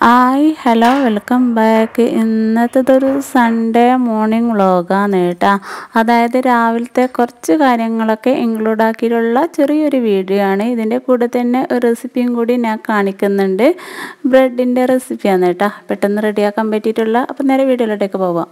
hi hello welcome back ഇന്നത്തേതൊരു Sunday morning വ്ളോഗാണ് കേട്ടോ അതായത് രാവിലത്തെ കുറച്ച് കാര്യങ്ങളൊക്കെ ഇൻക്ലൂഡ് ആക്കിയിട്ടുള്ള ചെറിയൊരു വീഡിയോ ആണ് ഇതിൻ്റെ കൂടെ തന്നെ ഒരു റെസിപ്പിയും കൂടി ഞാൻ കാണിക്കുന്നുണ്ട് ബ്രെഡിൻ്റെ റെസിപ്പിയാണ് കേട്ടോ പെട്ടെന്ന് റെഡിയാക്കാൻ പറ്റിയിട്ടുള്ള അപ്പം നേരെ വീഡിയോയിലോട്ടേക്ക് പോവാം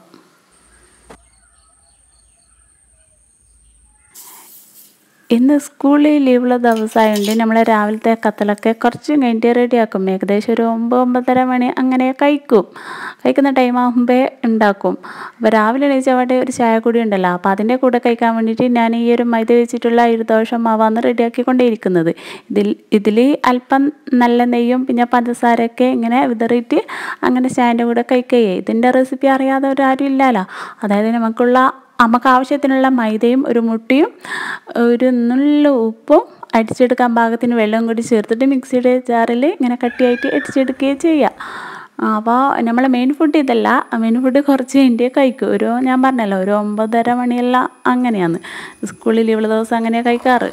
ഇന്ന് സ്കൂളിൽ ലീവുള്ള ദിവസമായതുകൊണ്ട് നമ്മൾ രാവിലത്തെ കത്തലൊക്കെ കുറച്ച് കഴിഞ്ഞിട്ട് റെഡിയാക്കും ഏകദേശം ഒരു ഒമ്പത് ഒമ്പതര മണി അങ്ങനെ കഴിക്കും കഴിക്കുന്ന ടൈം ആകുമ്പോൾ ഉണ്ടാക്കും അപ്പോൾ രാവിലെ എണീച്ചവിടെ ഒരു ചായ കൂടി ഉണ്ടല്ലോ അപ്പോൾ അതിൻ്റെ കൂടെ കഴിക്കാൻ വേണ്ടിയിട്ട് ഞാൻ ഈ ഒരു മൈദ വെച്ചിട്ടുള്ള ഇരുദോശ മാവാണ് റെഡിയാക്കിക്കൊണ്ടേയിരിക്കുന്നത് ഇതിൽ ഇതിൽ അല്പം നല്ല നെയ്യും പിന്നെ പഞ്ചസാരയൊക്കെ ഇങ്ങനെ വിതറിയിട്ട് അങ്ങനെ ചായൻ്റെ കൂടെ കഴിക്കുകയെ ഇതിൻ്റെ റെസിപ്പി അറിയാത്തവരാരും ഇല്ലല്ലോ അതായത് നമുക്കുള്ള നമുക്ക് ആവശ്യത്തിനുള്ള മൈദയും ഒരു മുട്ടയും ഒരു നുള്ള ഉപ്പും അടിച്ചെടുക്കാൻ പാകത്തിന് വെള്ളം കൂടി ചേർത്തിട്ട് മിക്സിയുടെ ജാറിൽ ഇങ്ങനെ കട്ടിയായിട്ട് അടിച്ചെടുക്കുകയും ചെയ്യുക അപ്പോൾ നമ്മൾ മെയിൻ ഫുഡ് ഇതല്ല മെയിൻ ഫുഡ് കുറച്ച് കഴിഞ്ഞിട്ട് കഴിക്കും ഒരു ഞാൻ പറഞ്ഞല്ലോ ഒരു ഒമ്പതര മണിയെല്ലാം അങ്ങനെയാണ് സ്കൂളിൽ ലീവുള്ള ദിവസം അങ്ങനെ കഴിക്കാറ്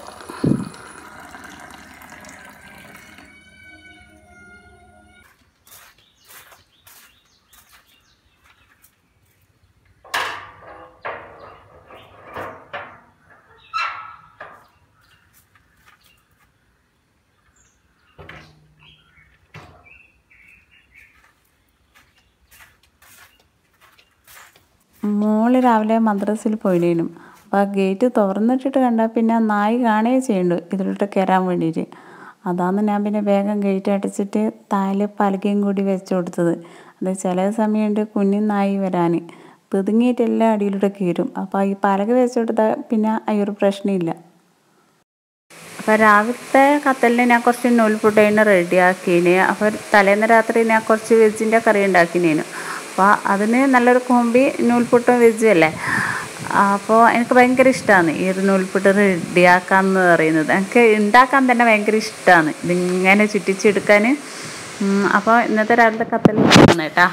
മോള് രാവിലെ മദ്രസയിൽ പോയില്ലേനും അപ്പോൾ ആ ഗേറ്റ് തുറന്നിട്ടിട്ട് കണ്ടാൽ പിന്നെ നായി കാണുകയും ചെയ്യുന്നുണ്ട് ഇതിലോട്ട് കയറാൻ വേണ്ടിയിട്ട് അതാണ് ഞാൻ പിന്നെ വേഗം ഗേറ്റ് അടച്ചിട്ട് താല് പലകയും കൂടി വെച്ച് കൊടുത്തത് അത് ചില സമയമുണ്ട് കുഞ്ഞു നായി വരാൻ പിതുങ്ങിയിട്ട് എല്ലാം അടിയിലൂടെ കയറും അപ്പോൾ ഈ പലക വെച്ച് കൊടുത്താൽ പിന്നെ ഈ ഒരു പ്രശ്നമില്ല അപ്പോൾ രാവിലത്തെ കത്തലിന് ഞാൻ കുറച്ച് നൂൽപുട്ടേന് റെഡിയാക്കീന് അപ്പോൾ തലേന്ന് രാത്രി ഞാൻ കുറച്ച് വെജിൻ്റെ കറി ഉണ്ടാക്കിനേനു അപ്പോൾ അതിന് നല്ലൊരു കോമ്പി നൂൽപുട്ടും വെജും അല്ലേ അപ്പോൾ എനിക്ക് ഭയങ്കര ഇഷ്ടമാണ് ഈ ഒരു നൂൽപുട്ട് റെഡിയാക്കാന്ന് പറയുന്നത് എനിക്ക് ഉണ്ടാക്കാൻ തന്നെ ഭയങ്കര ഇഷ്ടമാണ് ഇതിങ്ങനെ ചുറ്റിച്ചെടുക്കാൻ അപ്പോൾ ഇന്നത്തെ രാവിലത്തെ കത്തലാണ് കേട്ടാ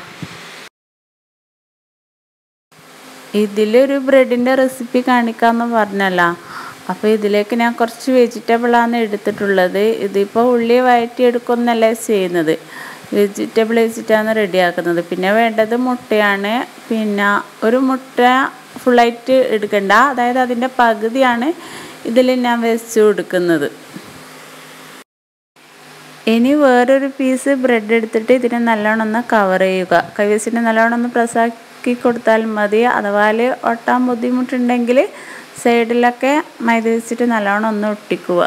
ഇതിലൊരു ബ്രെഡിൻ്റെ റെസിപ്പി കാണിക്കാമെന്ന് പറഞ്ഞല്ലോ അപ്പോൾ ഇതിലേക്ക് ഞാൻ കുറച്ച് വെജിറ്റബിളാണ് എടുത്തിട്ടുള്ളത് ഇതിപ്പോൾ ഉള്ളി വഴറ്റിയെടുക്കുന്നല്ല ചെയ്യുന്നത് വെജിറ്റബിൾ വെച്ചിട്ടാണ് റെഡിയാക്കുന്നത് പിന്നെ വേണ്ടത് മുട്ടയാണ് പിന്നെ ഒരു മുട്ട ഫുള്ളായിട്ട് എടുക്കണ്ട അതായത് അതിൻ്റെ പകുതിയാണ് ഇതിൽ ഞാൻ വെച്ച് കൊടുക്കുന്നത് ഇനി വേറൊരു പീസ് ബ്രെഡ് എടുത്തിട്ട് ഇതിനെ നല്ലോണം ഒന്ന് കവർ ചെയ്യുക കൈ വെച്ചിട്ട് നല്ലോണം ഒന്ന് പ്രസ്സാക്കി കൊടുത്താൽ മതി അഥവാ ഒട്ടാൻ ബുദ്ധിമുട്ടുണ്ടെങ്കിൽ സൈഡിലൊക്കെ മൈദ വെച്ചിട്ട് നല്ലോണം ഒന്ന് ഒട്ടിക്കുക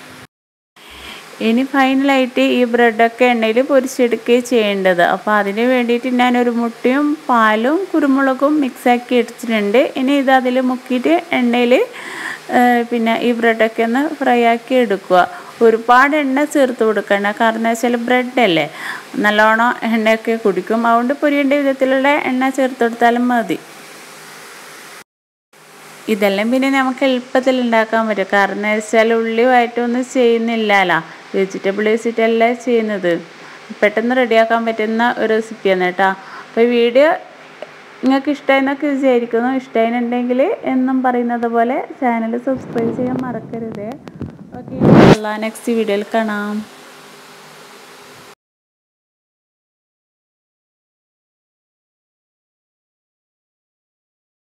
ഇനി ഫൈനലായിട്ട് ഈ ബ്രെഡൊക്കെ എണ്ണയിൽ പൊരിച്ചെടുക്കുകയും ചെയ്യേണ്ടത് അപ്പോൾ അതിന് വേണ്ടിയിട്ട് ഞാനൊരു മുട്ടയും പാലും കുരുമുളകും മിക്സാക്കി എടുത്തിട്ടുണ്ട് ഇനി ഇത് അതിൽ മുക്കിയിട്ട് എണ്ണയിൽ പിന്നെ ഈ ബ്രെഡൊക്കെ ഒന്ന് ഫ്രൈ ആക്കി എടുക്കുക ഒരുപാട് എണ്ണ ചേർത്ത് കൊടുക്കണ്ട കാരണം വെച്ചാൽ ബ്രെഡല്ലേ നല്ലോണം എണ്ണയൊക്കെ കുടിക്കും അതുകൊണ്ട് പൊരിയേണ്ട വിധത്തിലുള്ള എണ്ണ ചേർത്ത് കൊടുത്താലും മതി ഇതെല്ലാം പിന്നെ നമുക്ക് എളുപ്പത്തിൽ ഉണ്ടാക്കാൻ പറ്റും കാരണം വെച്ചാൽ ഉള്ളി വയറ്റൊന്നും ചെയ്യുന്നില്ലല്ലോ വെജിറ്റബിൾ വെച്ചിട്ടല്ല ചെയ്യുന്നത് പെട്ടെന്ന് റെഡിയാക്കാൻ പറ്റുന്ന ഒരു റെസിപ്പിയാണ് കേട്ടോ അപ്പോൾ വീഡിയോ നിങ്ങൾക്ക് ഇഷ്ടമായെന്നൊക്കെ വിചാരിക്കുന്നു ഇഷ്ടമായിട്ടുണ്ടെങ്കിൽ എന്നും പറയുന്നത് പോലെ ചാനൽ സബ്സ്ക്രൈബ് ചെയ്യാൻ മറക്കരുത് ഓക്കെ നെക്സ്റ്റ് വീഡിയോയിൽ കാണാം